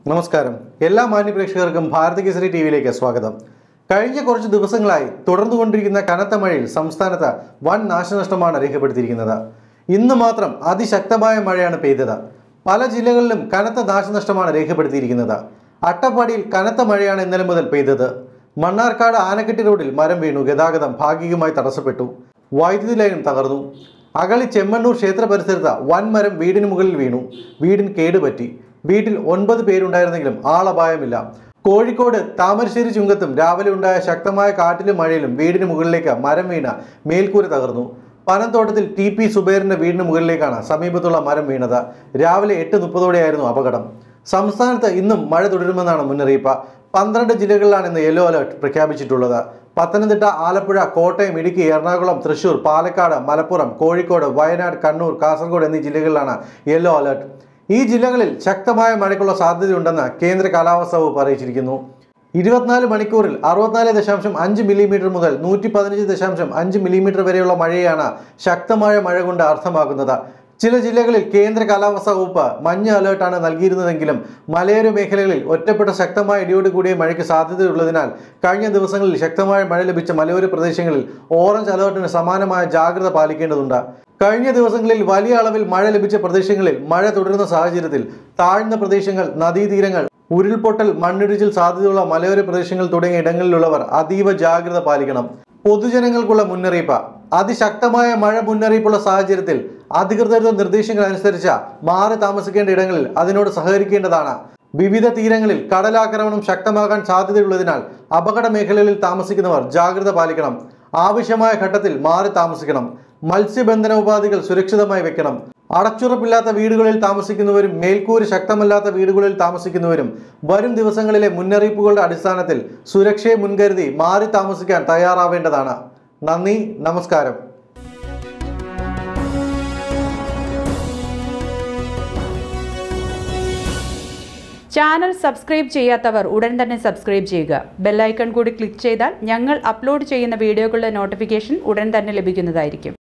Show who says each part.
Speaker 1: നമസ്കാരം എല്ലാ മാന്യ പ്രേക്ഷകർക്കും ഭാരത കേസരി ടി വിയിലേക്ക് സ്വാഗതം കഴിഞ്ഞ കുറച്ച് ദിവസങ്ങളായി തുടർന്നുകൊണ്ടിരിക്കുന്ന കനത്ത മഴയിൽ സംസ്ഥാനത്ത് വൻ നാശനഷ്ടമാണ് രേഖപ്പെടുത്തിയിരിക്കുന്നത് ഇന്ന് മാത്രം അതിശക്തമായ മഴയാണ് പെയ്തത് പല ജില്ലകളിലും കനത്ത നാശനഷ്ടമാണ് രേഖപ്പെടുത്തിയിരിക്കുന്നത് അട്ടപ്പാടിയിൽ കനത്ത മഴയാണ് ഇന്നലെ മുതൽ പെയ്തത് മണ്ണാർക്കാട് ആനക്കെട്ടി റോഡിൽ മരം വീണു ഗതാഗതം ഭാഗികമായി തടസ്സപ്പെട്ടു വൈദ്യുതി ലൈനും തകർന്നു അകളി ചെമ്മണ്ണൂർ ക്ഷേത്ര പരിസരത്ത് വൻ മരം വീടിന് മുകളിൽ വീണു വീടിന് കേടുപറ്റി വീട്ടിൽ ഒൻപത് പേരുണ്ടായിരുന്നെങ്കിലും ആളപായമില്ല കോഴിക്കോട് താമരശ്ശേരി ചുങ്കത്തും രാവിലെ ഉണ്ടായ ശക്തമായ കാറ്റിലും മഴയിലും വീടിന് മുകളിലേക്ക് മരം വീണ മേൽക്കൂര തകർന്നു പനന്തോട്ടത്തിൽ ടി പി സുബൈറിന്റെ വീടിന് മുകളിലേക്കാണ് സമീപത്തുള്ള മരം വീണത് രാവിലെ എട്ട് മുപ്പതോടെയായിരുന്നു അപകടം സംസ്ഥാനത്ത് ഇന്നും മഴ തുടരുമെന്നാണ് മുന്നറിയിപ്പ് പന്ത്രണ്ട് ജില്ലകളിലാണ് ഇന്ന് യെല്ലോ അലർട്ട് പ്രഖ്യാപിച്ചിട്ടുള്ളത് പത്തനംതിട്ട ആലപ്പുഴ കോട്ടയം ഇടുക്കി എറണാകുളം തൃശൂർ പാലക്കാട് മലപ്പുറം കോഴിക്കോട് വയനാട് കണ്ണൂർ കാസർഗോഡ് എന്നീ ജില്ലകളിലാണ് യെല്ലോ അലർട്ട് ഈ ജില്ലകളിൽ ശക്തമായ മഴയ്ക്കുള്ള സാധ്യതയുണ്ടെന്ന് കേന്ദ്ര കാലാവസ്ഥാ വകുപ്പ് അറിയിച്ചിരിക്കുന്നു ഇരുപത്തിനാല് മണിക്കൂറിൽ അറുപത്തിനാല് ദശാംശം അഞ്ച് മില്ലിമീറ്റർ മുതൽ നൂറ്റി പതിനഞ്ച് ദശാംശം അഞ്ച് മില്ലിമീറ്റർ വരെയുള്ള മഴയാണ് ശക്തമായ മഴ കൊണ്ട് അർത്ഥമാക്കുന്നത് ചില ജില്ലകളിൽ കേന്ദ്ര കാലാവസ്ഥാ വകുപ്പ് മഞ്ഞ അലേർട്ടാണ് നൽകിയിരുന്നതെങ്കിലും മലയോര മേഖലകളിൽ ഒറ്റപ്പെട്ട ശക്തമായ ഇടിയോട് കൂടിയ മഴയ്ക്ക് സാധ്യതയുള്ളതിനാൽ കഴിഞ്ഞ ദിവസങ്ങളിൽ ശക്തമായ മഴ ലഭിച്ച മലയോര പ്രദേശങ്ങളിൽ ഓറഞ്ച് അലേർട്ടിന് സമാനമായ ജാഗ്രത പാലിക്കേണ്ടതുണ്ട് കഴിഞ്ഞ ദിവസങ്ങളിൽ വലിയ അളവിൽ മഴ ലഭിച്ച പ്രദേശങ്ങളിൽ മഴ തുടരുന്ന സാഹചര്യത്തിൽ താഴ്ന്ന പ്രദേശങ്ങൾ നദീതീരങ്ങൾ ഉരുൾപൊട്ടൽ മണ്ണിടിച്ചിൽ സാധ്യതയുള്ള മലയോര പ്രദേശങ്ങൾ തുടങ്ങിയ ഇടങ്ങളിലുള്ളവർ അതീവ ജാഗ്രത പാലിക്കണം പൊതുജനങ്ങൾക്കുള്ള മുന്നറിയിപ്പ് അതിശക്തമായ മഴ മുന്നറിയിപ്പുള്ള സാഹചര്യത്തിൽ അധികൃതരുടെ നിർദ്ദേശങ്ങൾ അനുസരിച്ച് മാറി താമസിക്കേണ്ട ഇടങ്ങളിൽ അതിനോട് സഹകരിക്കേണ്ടതാണ് വിവിധ തീരങ്ങളിൽ കടലാക്രമണം ശക്തമാകാൻ സാധ്യതയുള്ളതിനാൽ അപകട മേഖലകളിൽ താമസിക്കുന്നവർ ജാഗ്രത പാലിക്കണം ആവശ്യമായ ഘട്ടത്തിൽ മാറി താമസിക്കണം മത്സ്യബന്ധന ഉപാധികൾ സുരക്ഷിതമായി വെക്കണം അടച്ചുറപ്പില്ലാത്ത വീടുകളിൽ താമസിക്കുന്നവരും മേൽക്കൂര് ശക്തമല്ലാത്ത വീടുകളിൽ താമസിക്കുന്നവരും വരും ദിവസങ്ങളിലെ മുന്നറിയിപ്പുകളുടെ അടിസ്ഥാനത്തിൽ സുരക്ഷയെ മുൻകരുതി മാറി താമസിക്കാൻ തയ്യാറാവേണ്ടതാണ് നന്ദി നമസ്കാരം
Speaker 2: ചാനൽ സബ്സ്ക്രൈബ് ചെയ്യാത്തവർ ഉടൻ തന്നെ സബ്സ്ക്രൈബ് ചെയ്യുക ബെല്ലൈക്കൺ കൂടി ക്ലിക്ക് ചെയ്താൽ ഞങ്ങൾ അപ്ലോഡ് ചെയ്യുന്ന വീഡിയോകളുടെ നോട്ടിഫിക്കേഷൻ ഉടൻ തന്നെ ലഭിക്കുന്നതായിരിക്കും